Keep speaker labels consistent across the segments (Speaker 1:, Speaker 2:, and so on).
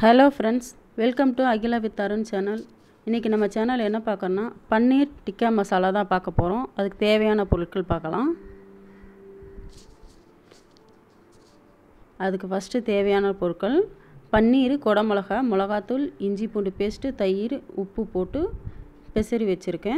Speaker 1: hello friends welcome to Akila with Arun channel இன்றைக்கி நம்ம channel என்ன பார்க்கறோன்னா பன்னீர் டிக்கா மசாலா தான் பார்க்க போகிறோம் அதுக்கு தேவையான பொருட்கள் பார்க்கலாம் அதுக்கு ஃபஸ்ட்டு தேவையான பொருட்கள் பன்னீர் குடமிளகா மிளகாத்தூள் இஞ்சி பூண்டு பேஸ்ட்டு தயிர் உப்பு போட்டு பெசரி வச்சுருக்கேன்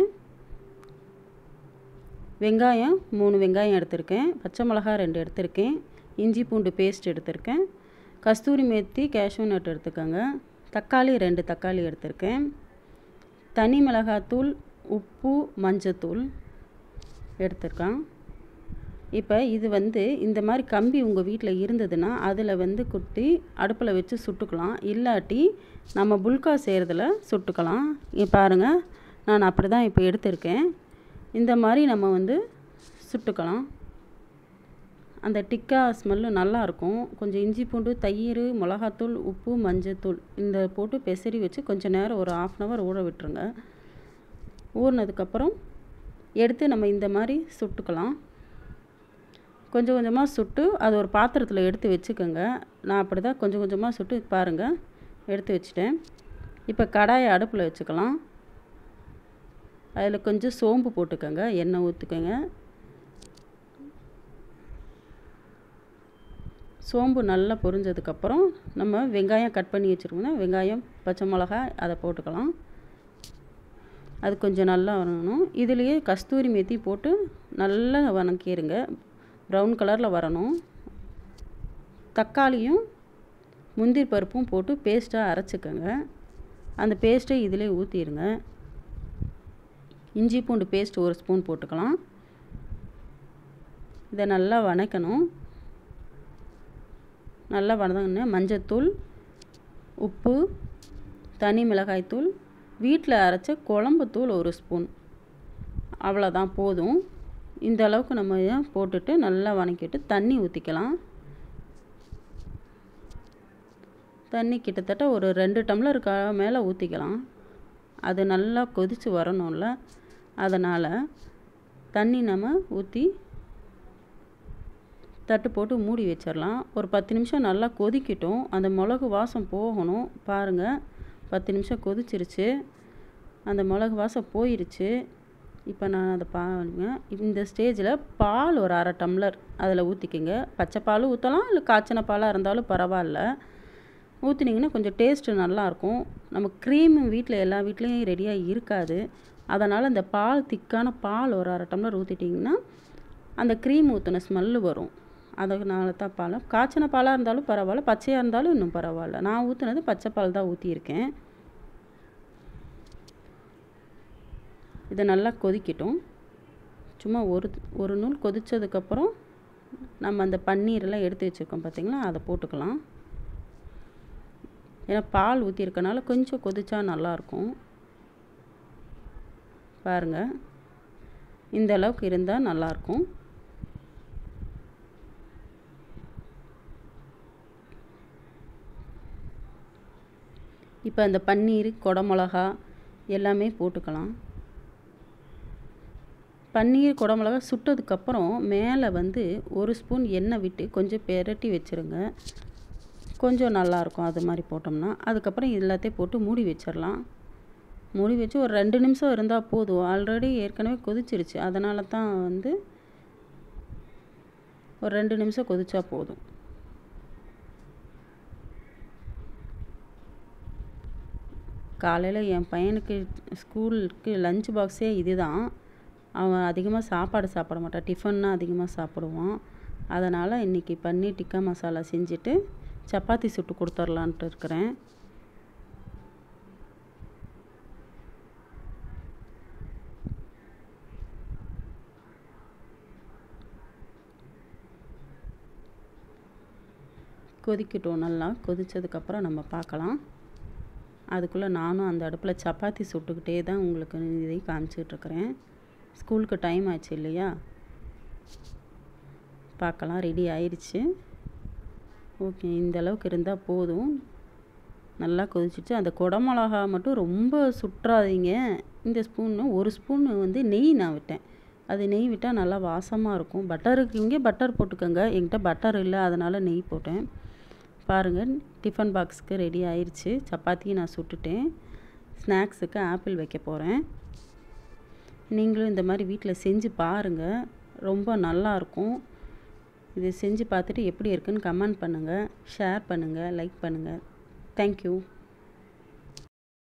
Speaker 1: வெங்காயம் மூணு வெங்காயம் எடுத்திருக்கேன் பச்சை மிளகா ரெண்டு எடுத்திருக்கேன் இஞ்சி பூண்டு பேஸ்ட் எடுத்திருக்கேன் கஸ்தூரி மேத்தி கேஷ்யூ நட் எடுத்துக்கோங்க தக்காளி ரெண்டு தக்காளி எடுத்திருக்கேன் தனி மிளகாத்தூள் உப்பு மஞ்சத்தூள் எடுத்திருக்கேன் இப்போ இது வந்து இந்த மாதிரி கம்பி உங்கள் வீட்டில் இருந்ததுன்னா அதில் வந்து குத்தி அடுப்பில் வச்சு சுட்டுக்கலாம் இல்லாட்டி நம்ம புல்கா செய்கிறதுல சுட்டுக்கலாம் இங்கே பாருங்கள் நான் அப்படி தான் இப்போ எடுத்திருக்கேன் இந்த மாதிரி நம்ம வந்து சுட்டுக்கலாம் அந்த டிக்கா ஸ்மெல்லு நல்லாயிருக்கும் கொஞ்சம் இஞ்சி பூண்டு தயிர் மிளகாத்தூள் உப்பு மஞ்சத்தூள் இந்த போட்டு பெசரி வச்சு கொஞ்சம் நேரம் ஒரு ஆஃப் அன் ஹவர் ஊற விட்டுருங்க ஊறினதுக்கப்புறம் எடுத்து நம்ம இந்த மாதிரி சுட்டுக்கலாம் கொஞ்சம் கொஞ்சமாக சுட்டு அது ஒரு பாத்திரத்தில் எடுத்து வச்சுக்கோங்க நான் அப்படி தான் கொஞ்சம் கொஞ்சமாக சுட்டு பாருங்கள் எடுத்து வச்சுட்டேன் இப்போ கடாயை அடுப்பில் வச்சுக்கலாம் அதில் கொஞ்சம் சோம்பு போட்டுக்கோங்க எண்ணெய் ஊற்றுக்கோங்க சோம்பு நல்லா பொரிஞ்சதுக்கப்புறம் நம்ம வெங்காயம் கட் பண்ணி வச்சுருக்கோம்னா வெங்காயம் பச்சை மிளகா அதை போட்டுக்கலாம் அது கொஞ்சம் நல்லா வரணும் இதுலேயே கஸ்தூரி மேத்தி போட்டு நல்லா வணக்கிடுங்க ப்ரௌன் கலரில் வரணும் தக்காளியும் முந்திரி பருப்பும் போட்டு பேஸ்ட்டாக அரைச்சிக்கோங்க அந்த பேஸ்ட்டை இதிலே ஊற்றிடுங்க இஞ்சி பூண்டு பேஸ்ட் ஒரு ஸ்பூன் போட்டுக்கலாம் இதை நல்லா வணக்கணும் நல்லா வதங்கின மஞ்சத்தூள் உப்பு தனி மிளகாய்த்தூள் வீட்டில் அரைச்ச குழம்புத்தூள் ஒரு ஸ்பூன் அவ்வளோதான் போதும் இந்த அளவுக்கு நம்ம போட்டுட்டு நல்லா வணக்கிட்டு தண்ணி ஊற்றிக்கலாம் தண்ணி கிட்டத்தட்ட ஒரு ரெண்டு டம்ளருக்கு மேலே ஊற்றிக்கலாம் அது நல்லா கொதித்து வரணும்ல அதனால் தண்ணி நம்ம ஊற்றி தட்டு போட்டு மூடி வச்சிடலாம் ஒரு பத்து நிமிஷம் நல்லா கொதிக்கட்டும் அந்த மிளகு வாசம் போகணும் பாருங்கள் பத்து நிமிஷம் கொதிச்சிருச்சு அந்த மிளகு வாசம் போயிருச்சு இப்போ நான் அதை பாருங்க இந்த ஸ்டேஜில் பால் ஒரு அரை டம்ளர் அதில் ஊற்றிக்கிங்க பச்சை பால் ஊற்றலாம் இல்லை காய்ச்சின பாலாக இருந்தாலும் பரவாயில்ல ஊற்றினீங்கன்னா கொஞ்சம் டேஸ்ட்டு நல்லாயிருக்கும் நம்ம க்ரீம் வீட்டில் எல்லா வீட்லேயும் ரெடியாக இருக்காது அதனால் இந்த பால் திக்கான பால் ஒரு அரை டம்ளர் ஊற்றிட்டிங்கன்னா அந்த க்ரீம் ஊற்றின ஸ்மெல்லு வரும் அதனால தான் பால் காய்ச்சின பாலாக இருந்தாலும் பரவாயில்ல பச்சையாக இருந்தாலும் இன்னும் பரவாயில்ல நான் ஊற்றுனது பச்சை பால் தான் ஊற்றியிருக்கேன் இதை நல்லா கொதிக்கட்டும் சும்மா ஒரு ஒரு நூல் கொதித்ததுக்கப்புறம் நம்ம அந்த பன்னீரெல்லாம் எடுத்து வச்சுருக்கோம் பார்த்திங்களா அதை போட்டுக்கலாம் ஏன்னா பால் ஊற்றிருக்கனால கொஞ்சம் கொதிச்சா நல்லாயிருக்கும் பாருங்கள் இந்த அளவுக்கு இருந்தால் நல்லாயிருக்கும் இப்போ அந்த பன்னீர் குடமிளகா எல்லாமே போட்டுக்கலாம் பன்னீர் குடமிளகா சுட்டதுக்கப்புறம் மேலே வந்து ஒரு ஸ்பூன் எண்ணெய் விட்டு கொஞ்சம் பெரட்டி வச்சுருங்க கொஞ்சம் நல்லாயிருக்கும் அது மாதிரி போட்டோம்னா அதுக்கப்புறம் எல்லாத்தையும் போட்டு மூடி வச்சிடலாம் மூடி வச்சு ஒரு ரெண்டு நிமிஷம் இருந்தால் போதும் ஆல்ரெடி ஏற்கனவே கொதிச்சிருச்சு அதனால தான் வந்து ஒரு ரெண்டு நிமிஷம் கொதிச்சா போதும் காலையில் என் பையனுக்கு ஸ்கூலுக்கு லஞ்ச் பாக்ஸே இது தான் அவன் அதிகமாக சாப்பாடு சாப்பிட மாட்டான் டிஃபன்னா அதிகமாக சாப்பிடுவான் அதனால் இன்றைக்கி பன்னீர் டிக்கா மசாலா செஞ்சுட்டு சப்பாத்தி சுட்டு கொடுத்துர்லான்ட்டு இருக்கிறேன் கொதிக்கட்டும் நல்லா கொதித்ததுக்கப்புறம் நம்ம பார்க்கலாம் அதுக்குள்ளே நானும் அந்த அடுப்பில் சப்பாத்தி சுட்டுக்கிட்டே தான் உங்களுக்கு இதை காமிச்சிட்ருக்கிறேன் ஸ்கூலுக்கு டைம் ஆச்சு இல்லையா பார்க்கலாம் ரெடி ஆயிடுச்சு ஓகே இந்த அளவுக்கு இருந்தால் போதும் நல்லா கொதிச்சிச்சு அந்த குடமிளகா மட்டும் ரொம்ப சுற்றாதீங்க இந்த ஸ்பூன்னு ஒரு ஸ்பூன் வந்து நெய் நான் விட்டேன் அது நெய் விட்டால் நல்லா வாசமாக இருக்கும் பட்டர் இருக்கீங்க பட்டர் போட்டுக்கோங்க என்கிட்ட பட்டர் இல்லை அதனால் நெய் போட்டேன் பாருங்கள் டிஃபன் பாக்ஸுக்கு ரெடி ஆயிடுச்சு சப்பாத்தியும் நான் சுட்டுட்டேன் ஸ்நாக்ஸுக்கு ஆப்பிள் வைக்க போகிறேன் நீங்களும் இந்த மாதிரி வீட்டில் செஞ்சு பாருங்கள் ரொம்ப நல்லாயிருக்கும் இதை செஞ்சு பார்த்துட்டு எப்படி இருக்குன்னு கமெண்ட் பண்ணுங்கள் ஷேர் பண்ணுங்கள் லைக் பண்ணுங்கள் தேங்க்யூ